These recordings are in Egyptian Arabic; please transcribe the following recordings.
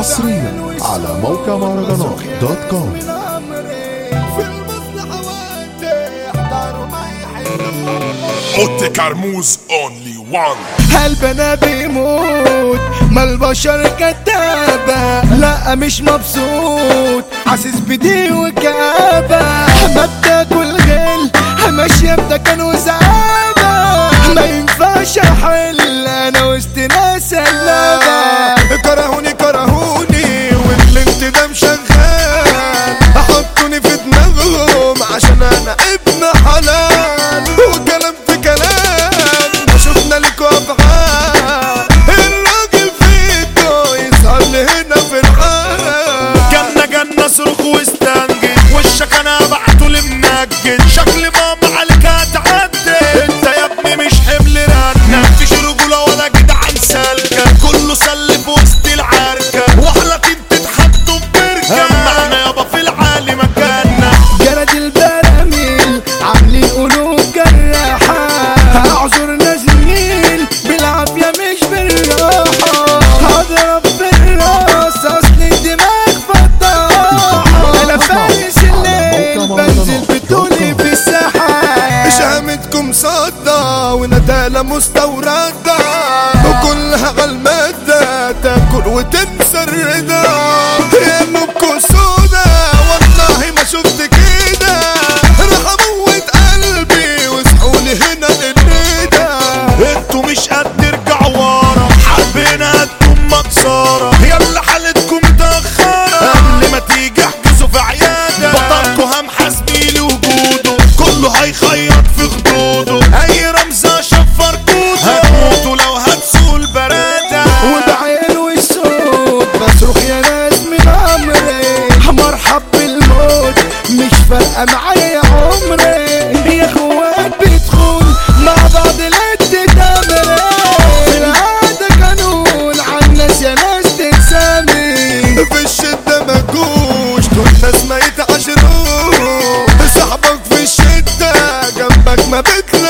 حصريا على موقع مهرجانات دوت كوم في المصلحة وانت احضروا ما يحلوا اوتي كرموز اونلي وان قلبنا بيموت ما البشر كدابة لا مش مبسوط حاسس بدي وكابة ما بتاكل غل ماشية بتكن وزعابة ما ينفعش احل انا وسط ناس اللابة كرهوني كرهوني والانتدام شغال حطوني في دماغهم عشان انا ابن حلال وكلام في كلام ما شفنا لكوا افعال الراجل فيكو يسهر لي هنا في الحال جنة جنة صرخ واستنجد وشك انا بعته لمنجد شكل ماما عليك هتعدي انت يا ابني مش حمل رنة مفيش رجولة ولا جدعان سالكة كله سلف وسط العركة وحلقين تتحطوا في بركة معنا يابا في العالي مكاننا جرد البراميل عاملين قلوب جراحة اعذرنا زميل بالعافية مش بالراحة هضرب بالراس اصل الدماغ فتاحة انا فارس الليل بنزل بطولي في الساحة شهامتكم صدى وندالة مستوردة وكلها على المادة تاكل وتنسى الرضا يا نبكوا سودا والله ما شفت كده راح اموت قلبي واسحوني هنا للندى انتوا مش قد ترجعوا ورا حبينا انتم مكسارة يلا حالتكم متأخرة قبل ما تيجي احجزوا في عيادة بطلكوا همحى زميلي وجوده كله هيخيط في خدوده اي رمزة شفر كوده هتموتوا لو هتسوقوا البرادة وبعين والصوت بصرخ يا ناس من عمري مرحب بالموت مش فارقة معايا عمري يا اخوات بتخون مع بعض لد تمري العادة قانون عالناس يا ناس تتسامي في الشدة ما تجوش دول ناس ما يتعاشروش صاحبك في الشدة جنبك ما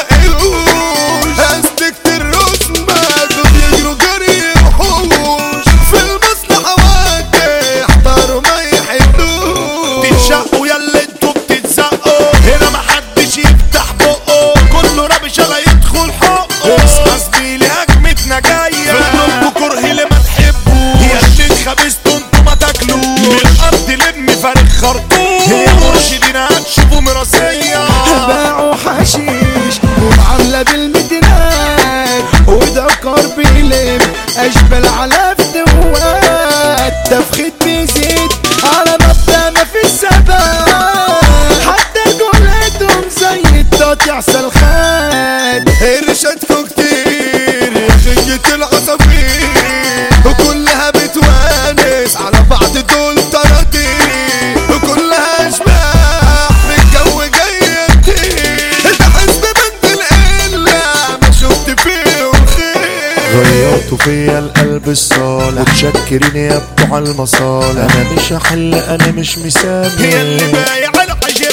بتلاقيهوش استكت الرسمة دول يجروا جري وحوش في المصلحة وقت احضروا ما يحلوش تتشقوا يلا انتوا بتتزقوا هنا محدش يفتح بقه كله رابش لا يدخل حقه اصحى زميلي هجمتنا جاية في قلوبكوا كره اللي ما تحبوش يا اللي اتخبزتوا انتوا ما تاكلوش من الارض لم فارغ خرطوش يا مرشدين هتشوفوا مراسية باعوا حشيش ومعاملة بالمتنات وده كرب يلم اشبال على فتوات تفخيد بيزيد على مبدأ ما في الثبات حتى جولتهم زي التقطيع سلخان ارشادكوا كتير يا خية العصافير وكلها بتوانس على بعض دول طراطير وكلها اشباح في الجو جاية كتير ده حزب بنت القلة ما شفت فيهم خير غيرتوا فيا القلب الصالح متشكرين يا بتوع المصالح انا مش هحل انا مش هي اللي مسامح بايع العجل